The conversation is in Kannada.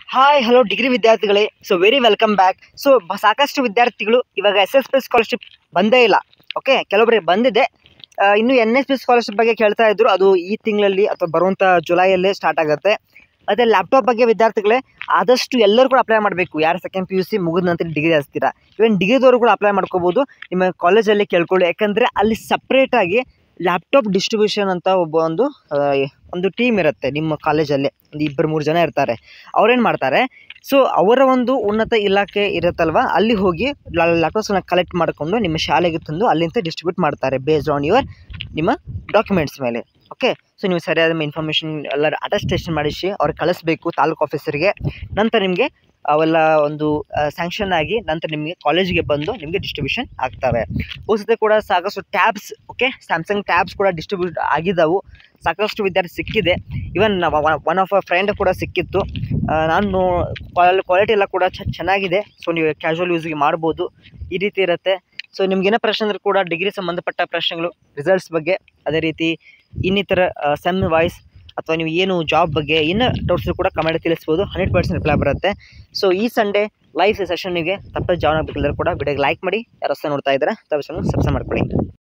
ಹಾಯ್ ಹಲೋ ಡಿಗ್ರಿ ವಿದ್ಯಾರ್ಥಿಗಳೇ so very welcome back so ಸಾಕಷ್ಟು ವಿದ್ಯಾರ್ಥಿಗಳು ಇವಾಗ ಎಸ್ ಎಸ್ ಪಿ ಸ್ಕಾಲರ್ಶಿಪ್ ಬಂದೇ ಇಲ್ಲ ಓಕೆ ಕೆಲವೊಬ್ಬರಿಗೆ ಬಂದಿದೆ ಆ, ಇನ್ನು ಎನ್ ಎಸ್ ಪಿ ಸ್ಕಾಲರ್ಶಿಪ್ ಬಗ್ಗೆ ಕೇಳ್ತಾ ಇದ್ರು ಅದು ಈ ತಿಂಗಳಲ್ಲಿ ಅಥವಾ ಬರುವಂಥ ಜುಲೈಯಲ್ಲೇ ಸ್ಟಾರ್ಟ್ ಆಗುತ್ತೆ ಮತ್ತು ಲ್ಯಾಪ್ಟಾಪ್ ಬಗ್ಗೆ ವಿದ್ಯಾರ್ಥಿಗಳೇ ಆದಷ್ಟು ಎಲ್ಲರೂ ಕೂಡ ಅಪ್ಲೈ ಮಾಡಬೇಕು ಯಾರು ಸೆಕೆಂಡ್ ಪಿ ಯು ಸಿ ಮುಗಿದ ನಂತರ ಡಿಗ್ರಿ ಹಚ್ತೀರಾ ಇವನ್ ಡಿಗ್ರಿದವರು ಕೂಡ ಅಪ್ಲೈ ಮಾಡ್ಕೋಬೋದು ನಿಮ್ಮ ಕಾಲೇಜಲ್ಲಿ ಕೇಳ್ಕೊಳ್ಳಿ ಯಾಕಂದರೆ ಅಲ್ಲಿ ಸಪ್ರೇಟಾಗಿ ಲ್ಯಾಪ್ಟಾಪ್ ಡಿಸ್ಟ್ರಿಬ್ಯೂಷನ್ ಅಂತ ಒಬ್ಬ ಒಂದು ಆ, ಒಂದು ಟೀಮ್ ಇರುತ್ತೆ ನಿಮ್ಮ ಕಾಲೇಜಲ್ಲಿ ಒಂದು ಇಬ್ಬರು ಮೂರು ಜನ ಇರ್ತಾರೆ ಅವ್ರೇನು ಮಾಡ್ತಾರೆ ಸೊ ಅವರ ಒಂದು ಉನ್ನತ ಇಲಾಖೆ ಇರುತ್ತಲ್ವ ಅಲ್ಲಿ ಹೋಗಿ ಲ್ಯಾಪ್ಟಾಪ್ಸ್ನ ಕಲೆಕ್ಟ್ ಮಾಡಿಕೊಂಡು ನಿಮ್ಮ ಶಾಲೆಗೆ ತಂದು ಅಲ್ಲಿಂದ ಡಿಸ್ಟ್ರಿಬ್ಯೂಟ್ ಮಾಡ್ತಾರೆ ಬೇಸ್ಡ್ ಆನ್ ಯುವರ್ ನಿಮ್ಮ ಡಾಕ್ಯುಮೆಂಟ್ಸ್ ಮೇಲೆ ಓಕೆ ಸೊ ನೀವು ಸರಿಯಾದ ಇನ್ಫಾರ್ಮೇಷನ್ ಎಲ್ಲ ಅಟೆಸ್ಟೇಷನ್ ಮಾಡಿಸಿ ಅವ್ರಿಗೆ ಕಳಿಸ್ಬೇಕು ತಾಲೂಕು ಆಫೀಸರಿಗೆ ನಂತರ ನಿಮಗೆ ಅವೆಲ್ಲ ಒಂದು ಸ್ಯಾಂಕ್ಷನ್ ಆಗಿ ನಂತರ ನಿಮಗೆ ಕಾಲೇಜಿಗೆ ಬಂದು ನಿಮಗೆ ಡಿಸ್ಟ್ರಿಬ್ಯೂಷನ್ ಆಗ್ತವೆ ಹೋಸತೆ ಕೂಡ ಸಾಕಷ್ಟು ಟ್ಯಾಬ್ಸ್ ಓಕೆ ಸ್ಯಾಮ್ಸಂಗ್ ಟ್ಯಾಬ್ಸ್ ಕೂಡ ಡಿಸ್ಟ್ರಿಬ್ಯೂಟ್ ಆಗಿದ್ದವು ಸಾಕಷ್ಟು ವಿದ್ಯಾರ್ಥಿ ಸಿಕ್ಕಿದೆ even one of a friend ಕೂಡ ಸಿಕ್ಕಿತ್ತು ಆ, ನಾನು ಕ್ವಾಲಿಟಿ ಎಲ್ಲ ಕೂಡ ಚ- ಚೆನ್ನಾಗಿದೆ ಸೊ ನೀವು ಕ್ಯಾಶುವಲ್ ಯೂಸ್ಗೆ ಮಾಡ್ಬೋದು ಈ ರೀತಿ ಇರುತ್ತೆ ಸೊ ನಿಮ್ಗೇನೋ ಪ್ರಶ್ನೆ ಅಂದ್ರೆ ಕೂಡ ಡಿಗ್ರಿ ಸಂಬಂಧಪಟ್ಟ ಪ್ರಶ್ನೆಗಳು ರಿಸಲ್ಟ್ಸ್ ಬಗ್ಗೆ ಅದೇ ರೀತಿ ಇನ್ನಿತರ ಸೆಮ್ ವಾಯ್ಸ್ ಅಥವಾ ನೀವು ಏನು ಜಾಬ್ ಬಗ್ಗೆ ಇನ್ನೂ ಡೌಟ್ಸ್ ಕೂಡ ಕಮೆಂಟ್ ತಿಳಿಸ್ಬೋದು ಹಂಡ್ರೆಡ್ ಪರ್ಸೆಂಟ್ ರಿಪ್ಲೈ ಬರುತ್ತೆ ಸೊ ಈ ಸಂಡೇ ಲೈವ್ ಸೆಷನ್ನಿಗೆ ತಪ್ಪದೆ ಜಾಯ್ನ್ ಆಗಬೇಕಿಲ್ಲರೂ ಕೂಡ ವಿಡಿಯೋಗೆ ಲೈಕ್ ಮಾಡಿ ಯಾರು ಹೊಸ ನೋಡ್ತಾ ಇದ್ದಾರೆ ತಪ್ಪು ಸಬ್ಸ್ಕ್ರೈಬ್ ಮಾಡ್ಕೊಳ್ಳಿ